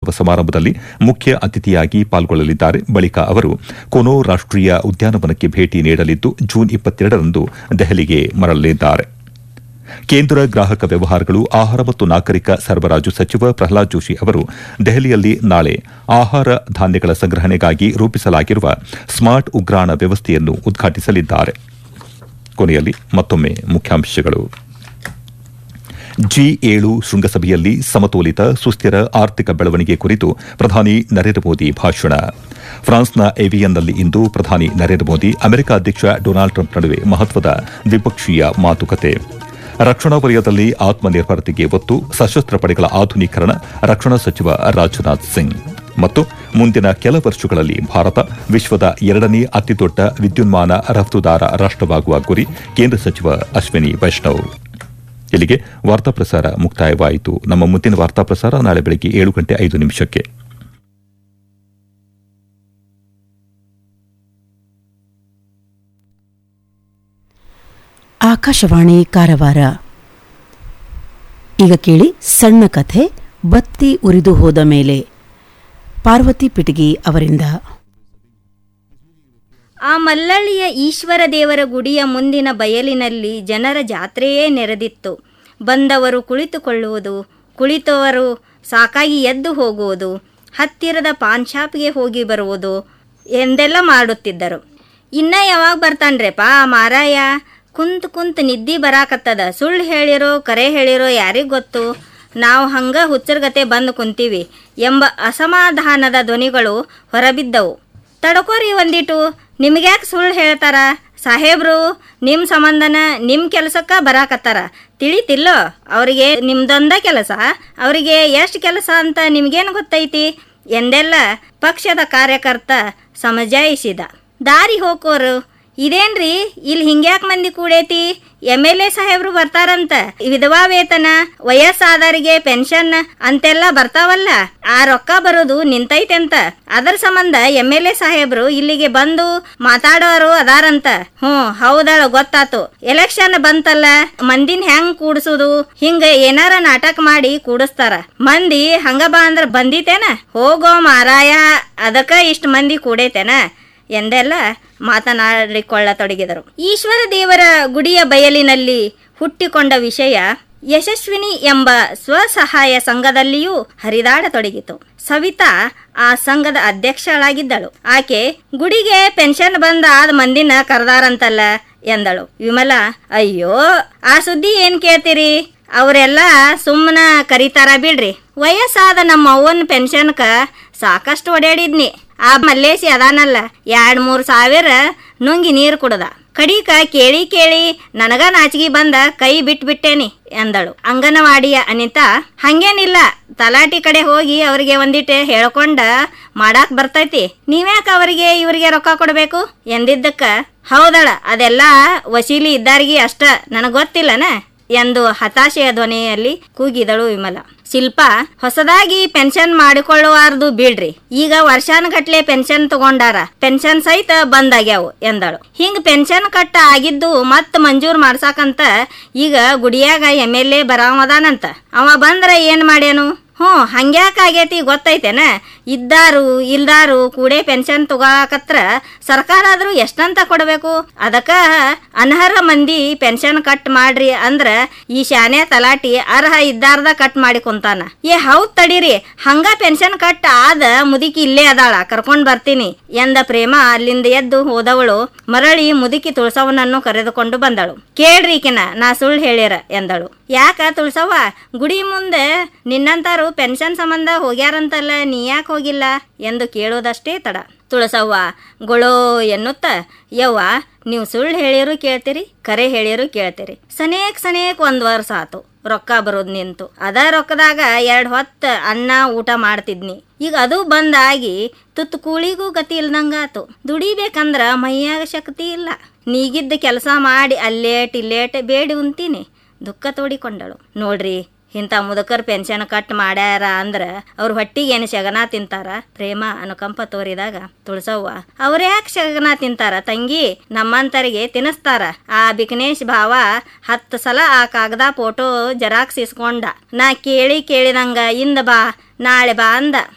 ಸಮಾರೋಪ ಸಮಾರಂಭದಲ್ಲಿ ಮುಖ್ಯ ಅತಿಥಿಯಾಗಿ ಪಾಲ್ಗೊಳ್ಳಲಿದ್ದಾರೆ ಬಳಿಕ ಅವರು ಕೊನೋ ರಾಷ್ಟೀಯ ಉದ್ಯಾನವನಕ್ಕೆ ಭೇಟಿ ನೀಡಲಿದ್ದು ಜೂನ್ ಇಪ್ಪತ್ತೆರಡರಂದು ದೆಹಲಿಗೆ ಮರಳಲಿದ್ದಾರೆ ಕೇಂದ್ರ ಗ್ರಾಹಕ ವ್ಯವಹಾರಗಳು ಆಹಾರ ಮತ್ತು ನಾಗರಿಕ ಸರಬರಾಜು ಸಚಿವ ಪ್ರಹ್ಲಾದ್ ಜೋಶಿ ಅವರು ದೆಹಲಿಯಲ್ಲಿ ನಾಳೆ ಆಹಾರ ಧಾನ್ಯಗಳ ಸಂಗ್ರಹಣೆಗಾಗಿ ರೂಪಿಸಲಾಗಿರುವ ಸ್ಮಾರ್ಟ್ ಉಗ್ರಾಣ ವ್ಯವಸ್ಥೆಯನ್ನು ಉದ್ಘಾಟಿಸಲಿದ್ದಾರೆ ಕೊನೆಯಲ್ಲಿ ಮತ್ತೊಮ್ಮೆ ಮುಖ್ಯಾಂಶಗಳು ಜಿ ಏಳು ಶೃಂಗಸಭೆಯಲ್ಲಿ ಸಮತೋಲಿತ ಸುಸ್ಥಿರ ಆರ್ಥಿಕ ಬೆಳವಣಿಗೆ ಕುರಿತು ಪ್ರಧಾನಿ ನರೇಂದ್ರ ಮೋದಿ ಭಾಷಣ ಫ್ರಾನ್ಸ್ನ ಏವಿಯನ್ನಲ್ಲಿ ಇಂದು ಪ್ರಧಾನಿ ನರೇಂದ್ರ ಮೋದಿ ಅಮೆರಿಕ ಅಧ್ಯಕ್ಷ ಡೊನಾಲ್ಡ್ ಟ್ರಂಪ್ ನಡುವೆ ಮಹತ್ವದ ದ್ವಿಪಕ್ಷೀಯ ಮಾತುಕತೆ ರಕ್ಷಣಾ ವಲಯದಲ್ಲಿ ಆತ್ಮನಿರ್ಭರತೆಗೆ ಒತ್ತು ಸಶಸ್ತ್ರ ಪಡೆಗಳ ಆಧುನೀಕರಣ ರಕ್ಷಣಾ ಸಚಿವ ರಾಜನಾಥ್ ಸಿಂಗ್ ಮತ್ತು ಮುಂದಿನ ಕೆಲ ವರ್ಷಗಳಲ್ಲಿ ಭಾರತ ವಿಶ್ವದ ಎರಡನೇ ಅತಿದೊಡ್ಡ ವಿದ್ಯುನ್ಮಾನ ರಫ್ತುದಾರ ರಾಷ್ಟವಾಗುವ ಗುರಿ ಕೇಂದ್ರ ಸಚಿವ ಅಶ್ವಿನಿ ವೈಷ್ಣವ್ ಇಲ್ಲಿಗೆ ವಾರ್ತಾ ಪ್ರಸಾರ ಮುಕ್ತಾಯವಾಯಿತು ನಮ್ಮ ಮುಂದಿನ ವಾರ್ತಾ ಪ್ರಸಾರ ನಾಳೆ ಬೆಳಗ್ಗೆ ಏಳು ಗಂಟೆ ಐದು ನಿಮಿಷಕ್ಕೆ ಆಕಾಶವಾಣಿ ಕಾರವಾರ ಈಗ ಕೇಳಿ ಸಣ್ಣ ಕಥೆ ಬತ್ತಿ ಉರಿದು ಹೋದ ಮೇಲೆ ಪಾರ್ವತಿ ಪಿಟಗಿ ಅವರಿಂದ ಆ ಮಲ್ಲಳ್ಳಿಯ ಈಶ್ವರ ದೇವರ ಗುಡಿಯ ಮುಂದಿನ ಬಯಲಿನಲ್ಲಿ ಜನರ ಜಾತ್ರೆಯೇ ನೆರೆದಿತ್ತು ಬಂದವರು ಕುಳಿತುಕೊಳ್ಳುವುದು ಕುಳಿತವರು ಸಾಕಾಗಿ ಎದ್ದು ಹೋಗುವುದು ಹತ್ತಿರದ ಪಾನ್ ಶಾಪ್ಗೆ ಹೋಗಿ ಬರುವುದು ಎಂದೆಲ್ಲ ಮಾಡುತ್ತಿದ್ದರು ಇನ್ನ ಯಾವಾಗ ಬರ್ತಾನ್ರೆಪ್ಪ ಆ ಮಾರಾಯ ಕುಂತ್ ಕುಂತ್ ನಿದ್ದಿ ಬರಾಕತ್ತದ ಸುಳ್ಳು ಹೇಳಿರೋ ಕರೆ ಹೇಳಿರೋ ಯಾರಿಗ್ ಗೊತ್ತು ನಾವು ಹಂಗ ಹುಚ್ಚರ್ಗತೆ ಬಂದು ಕುಂತೀವಿ ಎಂಬ ಅಸಮಾಧಾನದ ಧ್ವನಿಗಳು ಹೊರಬಿದ್ದವು ತಡ್ಕೋರಿ ಒಂದಿಟ್ಟು ನಿಮ್ಗ್ಯಾಕೆ ಸುಳ್ಳು ಹೇಳ್ತಾರ ಸಾಹೇಬ್ರು ನಿಮ್ಮ ಸಂಬಂಧನ ನಿಮ್ಮ ಕೆಲಸಕ್ಕೆ ಬರಾಕತ್ತಾರ ತಿಳಿತಿಲ್ಲೋ ಅವರಿಗೆ ನಿಮ್ದೊಂದ ಕೆಲಸ ಅವರಿಗೆ ಎಷ್ಟು ಕೆಲಸ ಅಂತ ನಿಮ್ಗೇನು ಗೊತ್ತೈತಿ ಎಂದೆಲ್ಲ ಪಕ್ಷದ ಕಾರ್ಯಕರ್ತ ಸಮಜಾಯಿಸಿದ ದಾರಿ ಹೋಗೋರು ಇದೇನ್ರಿ ಇಲ್ಲಿ ಹಿಂಗ್ಯಾಕ್ ಮಂದಿ ಕೂಡೈತಿ ಎಮ್ ಎಲ್ ಎ ಸಾಹೇಬ್ರು ಬರ್ತಾರಂತ ವಿಧವಾ ವೇತನ ವಯಸ್ಸಾದವರಿಗೆ ಪೆನ್ಷನ್ ಅಂತೆಲ್ಲ ಬರ್ತಾವಲ್ಲ ಆ ರೊಕ್ಕ ಬರೋದು ನಿಂತೈತೆ ಅಂತ ಅದರ ಸಂಬಂಧ ಎಮ್ ಎಲ್ ಎ ಸಾಹೇಬ್ರು ಇಲ್ಲಿಗೆ ಬಂದು ಮಾತಾಡೋರು ಅದಾರಂತ ಹ್ಞೂ ಹೌದಳ ಗೊತ್ತಾತು ಎಲೆಕ್ಷನ್ ಬಂತಲ್ಲ ಮಂದಿನ ಹೆಂಗ್ ಕೂಡ್ಸುದು ಹಿಂಗ ಏನಾರ ನಾಟಕ ಮಾಡಿ ಕೂಡಿಸ್ತಾರ ಮಂದಿ ಹಂಗ ಬಾ ಅಂದ್ರ ಬಂದಿತೇನ ಹೋಗೋ ಮಾರಾಯ ಅದಕ್ಕ ಇಷ್ಟ ಮಂದಿ ಕೂಡೈತೇನ ಎಂದೆಲ್ಲ ಮಾತನಾಡಿಕೊಳ್ಳತೊಡಗಿದರು ಈಶ್ವರ ದೇವರ ಗುಡಿಯ ಬಯಲಿನಲ್ಲಿ ಹುಟ್ಟಿಕೊಂಡ ವಿಷಯ ಯಶಸ್ವಿನಿ ಎಂಬ ಸ್ವಸಹಾಯ ಸಂಘದಲ್ಲಿಯೂ ಹರಿದಾಡತೊಡಗಿತು ಸವಿತಾ ಆ ಸಂಘದ ಅಧ್ಯಕ್ಷಳಾಗಿದ್ದಳು ಆಕೆ ಗುಡಿಗೆ ಪೆನ್ಷನ್ ಬಂದ ಆದ ಮಂದಿನ ಕರೆದಾರಂತಲ್ಲ ಎಂದಳು ವಿಮಲ ಅಯ್ಯೋ ಆ ಸುದ್ದಿ ಏನ್ ಕೇಳ್ತೀರಿ ಅವರೆಲ್ಲ ಸುಮ್ಮನ ಕರೀತಾರ ಬಿಡ್ರಿ ವಯಸ್ಸಾದ ನಮ್ಮ ಅವ್ವನ ಪೆನ್ಷನ್ಕ ಸಾಕಷ್ಟು ಓಡಾಡಿದ್ನಿ ಆ ಮಲ್ಲೇಸಿ ಅದಾನಲ್ಲ ಎರಡ್ ಮೂರ್ ಸಾವಿರ ನುಂಗಿ ನೀರು ಕುಡ್ದ ಕಡಿಕ ಕೇಳಿ ಕೇಳಿ ನನಗ ನಾಚಿಗೆ ಬಂದ ಕೈ ಬಿಟ್ಬಿಟ್ಟೇನಿ ಎಂದಳು ಅಂಗನವಾಡಿಯ ಅನಿತಾ ಹಂಗೇನಿಲ್ಲ ತಲಾಟಿ ಕಡೆ ಹೋಗಿ ಅವರಿಗೆ ಒಂದಿಟ್ಟು ಹೇಳ್ಕೊಂಡ ಮಾಡಾಕ್ ಬರ್ತೈತಿ ನೀವ್ಯಾಕ ಅವರಿಗೆ ಇವರಿಗೆ ರೊಕ್ಕ ಕೊಡ್ಬೇಕು ಎಂದಿದ್ದಕ್ಕ ಹೌದಳ ಅದೆಲ್ಲ ವಸೀಲಿ ಇದ್ದಾರಿಗೆ ಅಷ್ಟ ನನಗ್ ಗೊತ್ತಿಲ್ಲನ ಎಂದು ಹತಾಶೆಯ ಧ್ವನಿಯಲ್ಲಿ ಕೂಗಿದಳು ವಿಮಲ ಶಿಲ್ಪ ಹೊಸದಾಗಿ ಪೆನ್ಷನ್ ಮಾಡಿಕೊಳ್ಳುವಾರ್ದು ಬಿಡ್ರಿ ಈಗ ವರ್ಷಾನುಗಟ್ಲೆ ಪೆನ್ಷನ್ ತಗೊಂಡಾರ ಪೆನ್ಷನ್ ಸಹಿತ ಬಂದಾಗ್ಯಾವು ಎಂದಳು ಹಿಂಗ್ ಪೆನ್ಷನ್ ಕಟ್ಟ ಆಗಿದ್ದು ಮತ್ ಮಂಜೂರ್ ಮಾಡ್ಸಾಕಂತ ಈಗ ಗುಡಿಯಾಗ ಎಮ್ ಎಲ್ ಎ ಬರಾಮದಾನಂತ ಅವ ಬಂದ್ರ ಏನ್ ಮಾಡ್ಯಾನು ಹ್ಞೂ ಹಂಗ್ಯಾಕ ಆಗೈತಿ ಗೊತ್ತೈತೇನ ಇದ್ದಾರು ಇಲ್ದಾರು ಕೂಡೇ ಪೆನ್ಷನ್ ತಗೋಕತ್ರ ಸರ್ಕಾರ ಆದ್ರೂ ಎಷ್ಟಂತ ಕೊಡಬೇಕು ಅದಕ್ಕ ಅನರ್ಹ ಮಂದಿ ಪೆನ್ಷನ್ ಕಟ್ ಮಾಡ್ರಿ ಅಂದ್ರ ಈ ಶಾನೆ ತಲಾಟಿ ಅರ್ಹ ಇದ್ದಾರ್ದ ಕಟ್ ಮಾಡಿ ಕುಂತಾನ ಏ ಹೌದ್ ತಡೀರಿ ಹಂಗ ಪೆನ್ಷನ್ ಕಟ್ ಆದ ಮುದುಕಿ ಇಲ್ಲೇ ಅದಾಳ ಕರ್ಕೊಂಡ್ ಬರ್ತೀನಿ ಎಂದ ಪ್ರೇಮ ಅಲ್ಲಿಂದ ಎದ್ದು ಹೋದವಳು ಮರಳಿ ಮುದುಕಿ ತುಳಸವನನ್ನು ಕರೆದುಕೊಂಡು ಬಂದಳು ಕೇಳ್ರಿ ಈಕಿನ ನಾ ಸುಳ್ಳು ಹೇಳಿರ ಎಂದಳು ಯಾಕ ತುಳಸವ್ವ ಗುಡಿ ಮುಂದೆ ನಿನ್ನಂತಾರು ಪೆನ್ಷನ್ ಸಂಬಂಧ ಹೋಗ್ಯಾರಂತಲ್ಲ ನೀ ಯಾಕೆ ಹೋಗಿಲ್ಲ ಎಂದು ಕೇಳೋದಷ್ಟೇ ತಡ ತುಳಸವ್ವ ಗೊಳೋ ಎನ್ನುತ್ತ ಯವ್ವ ನೀವು ಸುಳ್ಳು ಹೇಳಿರು ಕೇಳ್ತೀರಿ ಕರೆ ಹೇಳಿರು ಕೇಳ್ತೀರಿ ಸನೇಕ್ ಸನೇಕ್ ಒಂದ್ ವರ್ಷ ಆತು ರೊಕ್ಕ ಬರೋದ್ ನಿಂತು ಅದ ರೊಕ್ಕದಾಗ ಎರಡ್ ಹೊತ್ತ ಅನ್ನ ಊಟ ಮಾಡ್ತಿದ್ನಿ ಈಗ ಅದು ಬಂದಾಗಿ ತುತ್ತು ಕೂಳಿಗೂ ಗತಿ ಇಲ್ದಂಗಾತು ದುಡಿಬೇಕಂದ್ರ ಮೈಯಾಗ ಶಕ್ತಿ ಇಲ್ಲ ನೀಗಿದ್ದ ಕೆಲಸ ಮಾಡಿ ಅಲ್ಲೇಟ್ ಇಲ್ಲೇಟ್ ಬೇಡಿ ಉಂತೀನಿ ದುಃಖ ತೋಡಿಕೊಂಡಳು ನೋಡ್ರಿ ಇಂಥ ಮುದುಕರ್ ಪೆನ್ಷನ್ ಕಟ್ ಮಾಡ್ಯಾರ ಅಂದ್ರ ಅವ್ರ ಹೊಟ್ಟಿಗೆ ಏನು ಶಗನ ತಿಂತಾರ ಪ್ರೇಮ ಅನುಕಂಪ ತೋರಿದಾಗ ತುಳಸವ್ವ ಅವ್ರ ಯಾಕೆ ಶಗನ ತಿಂತಾರ ತಂಗಿ ನಮ್ಮಂತರಿಗೆ ತಿನ್ನಿಸ್ತಾರ ಆ ಬಿಕನೇಶ್ ಭಾವ ಹತ್ತು ಸಲ ಆ ಕಾಗದ ಫೋಟೋ ಜೆರಾಕ್ಸ್ ಇಸ್ಕೊಂಡ ನಾ ಕೇಳಿ ಕೇಳಿದಂಗ ಇಂದ ಬಾ ನಾಳೆ ಬಾ ಅಂದ